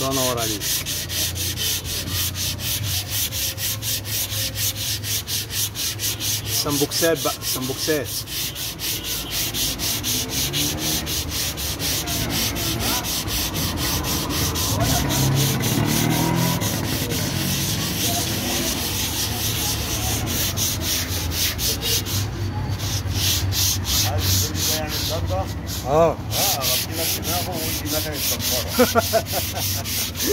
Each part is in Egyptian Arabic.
الله ينور عليك سمبوكسات بقى سمبوكسات عايز تقول لي ده يعني النهارده اه اه اغطي لك دماغه وانت مكنه صنفره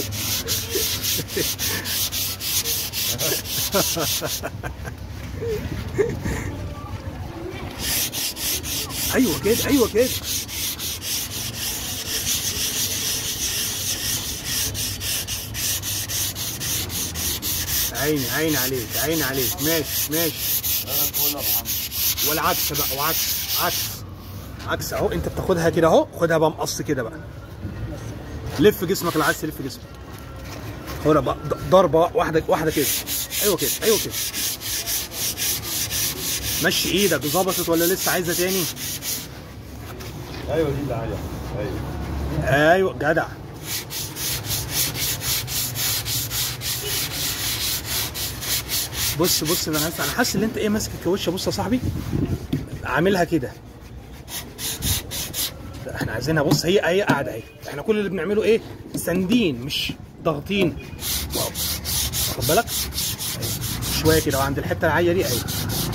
ايوه كده ايوه كده عيني عيني عليك عيني عليك ماشي ماشي انا كل ابو حمد والعكس بقى وعكس عكس عكس اهو انت بتاخدها كده اهو خدها بقى مقص كده بقى لف جسمك اللي عايز تلف جسمك خدها بقى ض- ضربه واحده واحده كده ايوه كده ايوه كده مشي ايدك ظبطت ولا لسه عايزه تاني ايوه دي اللي عليها ايوه ايوه جدع بص بص ده انا حاسس انا حاسس ان انت ايه ماسك الكاوتشه بص يا صاحبي عاملها كده لا، احنا عايزينها بص هي هي قاعده اهي احنا كل اللي بنعمله ايه ساندين مش ضاغطين واو. واخد بالك أيوة. شويه كده وعند الحته العاليه دي ايوه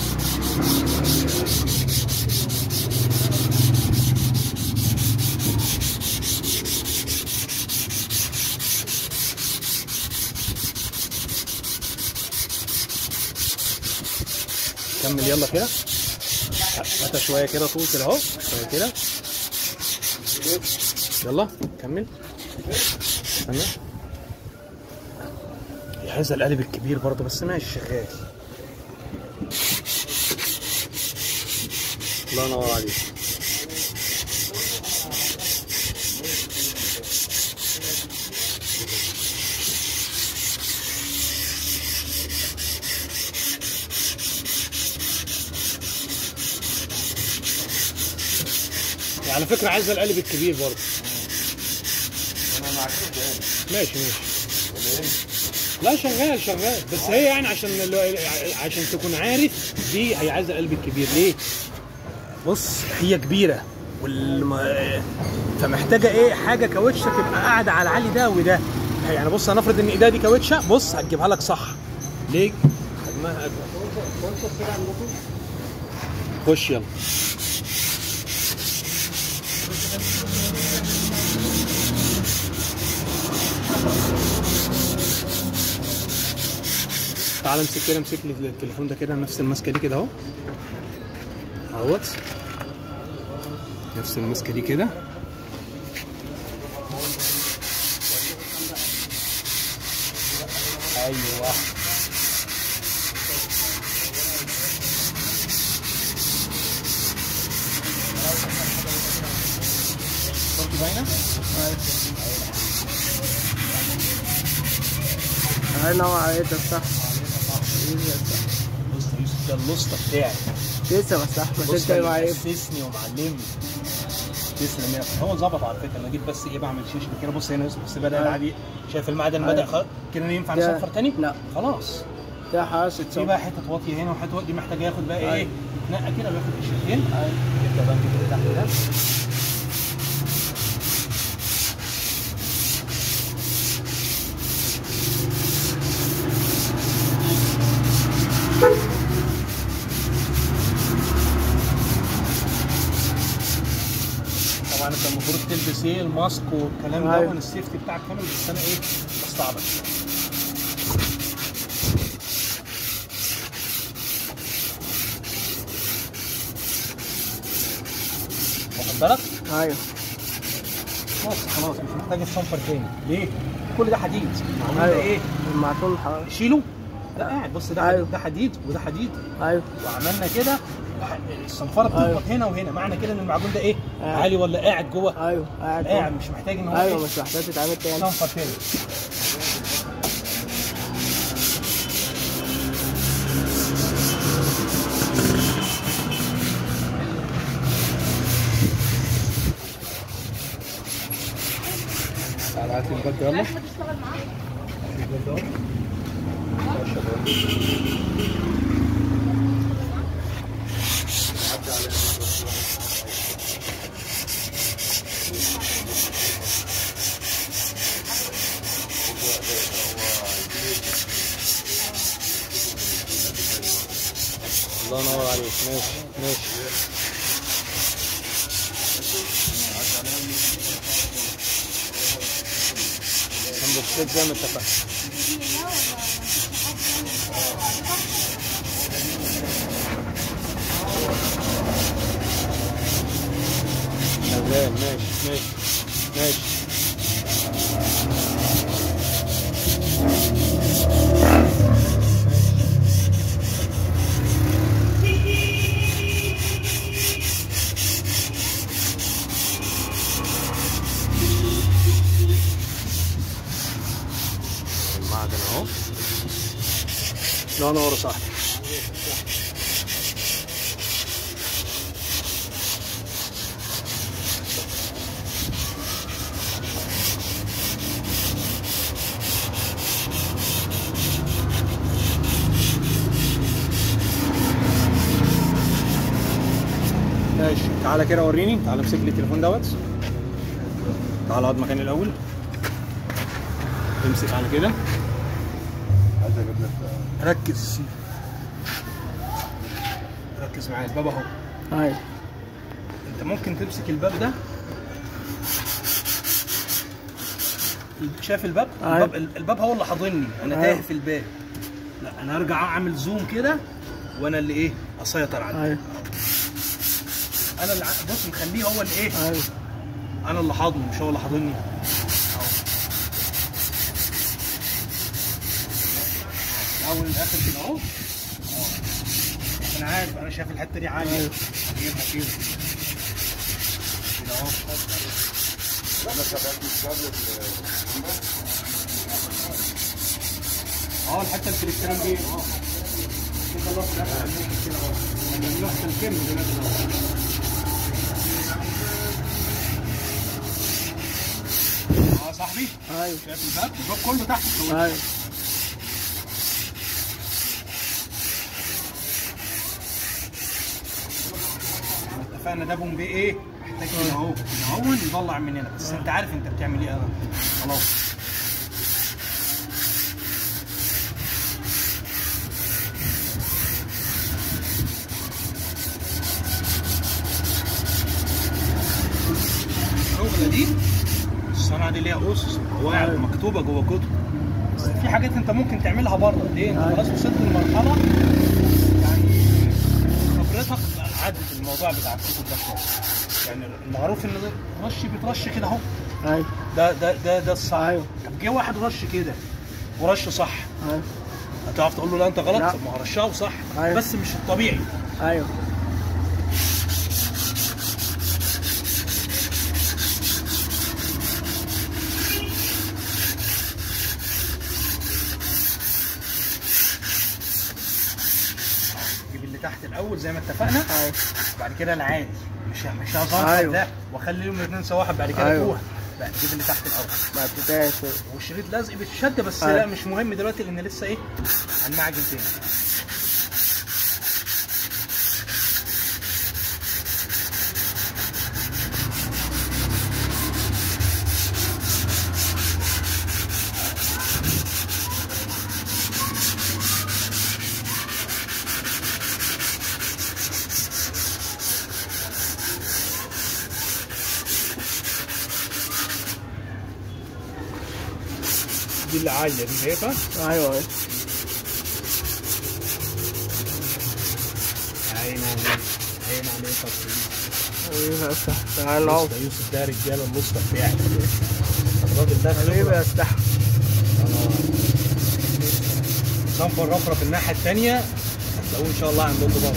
كمل يلا كده هاتها شويه كده طول كده اهو شويه كده يلا كمل استنى هي عايزه القالب الكبير برضه بس ماشي شغال الله ينور عليك على فكره عايزه القالب الكبير برضه انا معاك ماشي ماشي ولا ايه؟ لا شغال شغال بس هي يعني عشان ال- عشان تكون عارف دي هي عايزه القلب الكبير ليه؟ بص هي كبيره والم... فمحتاجه ايه حاجه كاوتشه تبقى قاعده على العالي ده وده يعني بص هنفرض ان ايديها دي كاوتشه بص هتجيبها لك صح ليه؟ حجمها اكبر خش يلا تعال امسك كده امسك لي التليفون ده كده نفس الماسكه دي كده اهو اهوت نفس الماسكه دي كده ايوه صوتي باينه؟ هاي نوع عيدك صح بص يا يوسف ده اللسطه بتاعي لسه بس احمد بص انت اللي معايا اسسني ومعلمني تسلم يا هو ظبط على فكره انا جيت بس ايه بعمل شيش كده بص هنا يوسف بس بدا أيوة. العادي شايف المعدن بدا أيوة. خلاص كده ينفع ده- نصفر تاني؟ لا. خلاص ده حاسس في بقى حته واطيه هنا وحته واطيه دي محتاجه ياخد بقى ايه أيوة. يتنقى كده وياخد قشرتين يبدا بقى كده تحت ده طبعا انت المفروض تلبس ايه الماسك والكلام ده أيوة. السيفتي بتاعك كامل بس انا ايه بستعبط واخد بالك؟ ايوه بص خلاص مش محتاج الصنفر تاني ليه؟ كل ده حديد معمول ده ايوه ايه؟ المعطول حوالي شيله ده قاعد بص ده أيوة. حديد ده حديد وده حديد ايوه وعملنا كده الصنفره بتربط أيوة. هنا وهنا معنى كده ان المعجون ده ايه؟ أيوة. عالي ولا قاعد جوه؟ ايوه قاعد قاعد مش محتاج ان هو ايوه إيه؟ مش محتاج تتعمل تاني صنفر تاني تعال هات لي الباب ده يلا الله ينور عليك ماشي ماشي سندوتشات زي ما اتفقنا شغال ماشي ماشي ماشي المعدن اهو لا نور صاحبي ماشي تعالى كده وريني تعالى امسك لي التليفون دوت تعالى اقعد مكاني الاول امسك على كده عايز اجيب لك ركز ركز معايا الباب اهو ايوه انت ممكن تمسك الباب ده شايف الباب؟ أيوة. الباب, الباب هو اللي حاضني انا أيوة. تايه في الباب لا انا ارجع اعمل زوم كده وانا اللي ايه اسيطر عليه ايوه انا اللي ع- بص مخليه هو اللي ايه ايوه انا اللي حاضنه مش هو اللي حاضني اهو الاول الاخر كده اهو اه. انا عارف انا شايف الحته دي عاليه أيوة. اجيبها كده كده اهو انا شغال في الكابل اه الحته اللي في الكلام دي اه كده الله في الاخر ممكن كده اهو يعني نفس الكلمه دي مثلا اهو اه صاحبي ايوه شايف الباب الباب كله تحت الكاوتش. ايوه اتفقنا ده بوم بيه ايه محتاج كده اهو كده اهو يطلع من هنا بس انت عارف انت بتعمل ايه انا خلاص الشغله دي الصناعه دي ليها اسس قواعد أيوة. مكتوبه جوه كتب بس في حاجات انت ممكن تعملها بره ليه انت أيوة. خلاص وصلت لمرحله يعني خبرتك عدت الموضوع بتاع الكتب ده خالص. يعني المعروف ان الرش بيترش كده اهو ايوه ده ده ده ده الصح أيوة. طب جه واحد رش كده ورش صح ايوه هتعرف تقول له لا انت غلط لا. طب ما هو رشاه وصح أيوة. بس مش الطبيعي ايوه جيب اللي تحت الاول زي ما اتفقنا ايوه بعد كده العادي مش مش هظهر أيوة. ده واخلي لهم الاثنين سوا واحد بعد كده أيوة. جوه لا جيب اللي تحت الاول بعد كده والشريط لازق بيتشد بس أيوة. لا مش مهم دلوقتي لان لسه ايه هنمعجن تاني دي اللي عاليه دي شايفها ايوه ايوه عين عليك عين عليك يا سيدي. حبيبي يا اسطى تعال نقعد ده يوسف ده رجاله الوسطى بتاعي الراجل ده حبيبي خبرة. يا اسطى صنف الرفرف الناحيه الثانيه هتلاقوه ان شاء الله عندكم برضه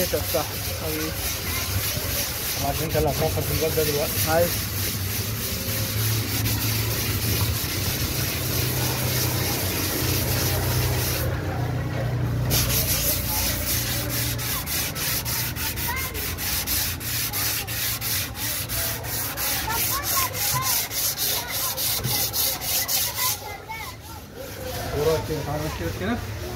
حبيت افتحه حبيبي طبعا عشان انت اللي هتوفر في الباب ده دلوقتي عايز وراك كده تعالى كده كده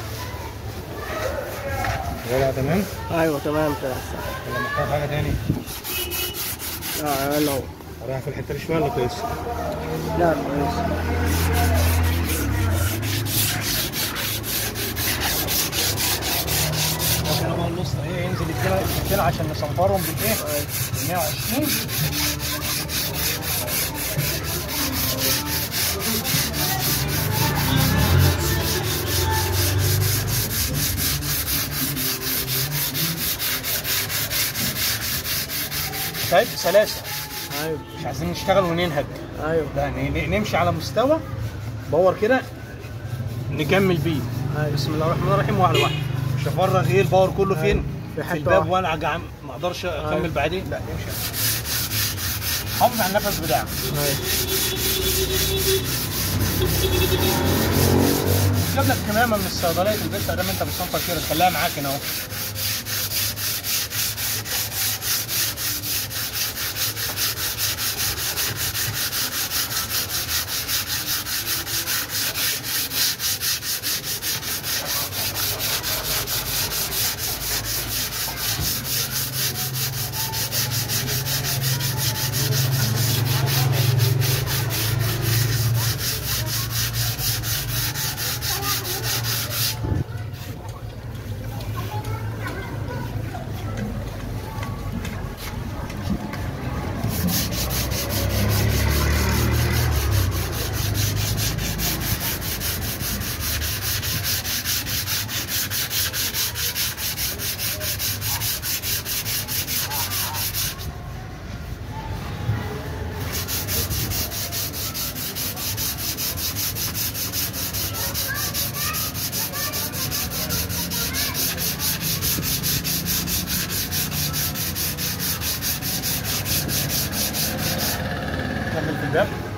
ولا تمام ايوه تمام كده صح ولا محتاج حاجه تاني اه انا هو رايح في الحته اللي شمال ولا كويس لا كويس كده بقى النص ايه ينزل الكلى الكلى عشان نصنفرهم بالايه؟ أيوة. 120 طيب سلاسه ايوه مش عايزين نشتغل وننهج ايوه لا ن- ن- نمشي على مستوى بور كده نكمل بيه ايوه بسم الله الرحمن الرحيم واحده واحده مش هفرغ ايه الباور كله فين في في حتة الباب واحدة. وانا أجع- ما اقدرش اكمل أيوة. بعدين لا نمشي حافظ على النفس بتاعك ايوه جاب لك كمامه من الصيدليه تلبسها دام انت بتصنفر كده تخليها معاك هنا اهو كمل في الباب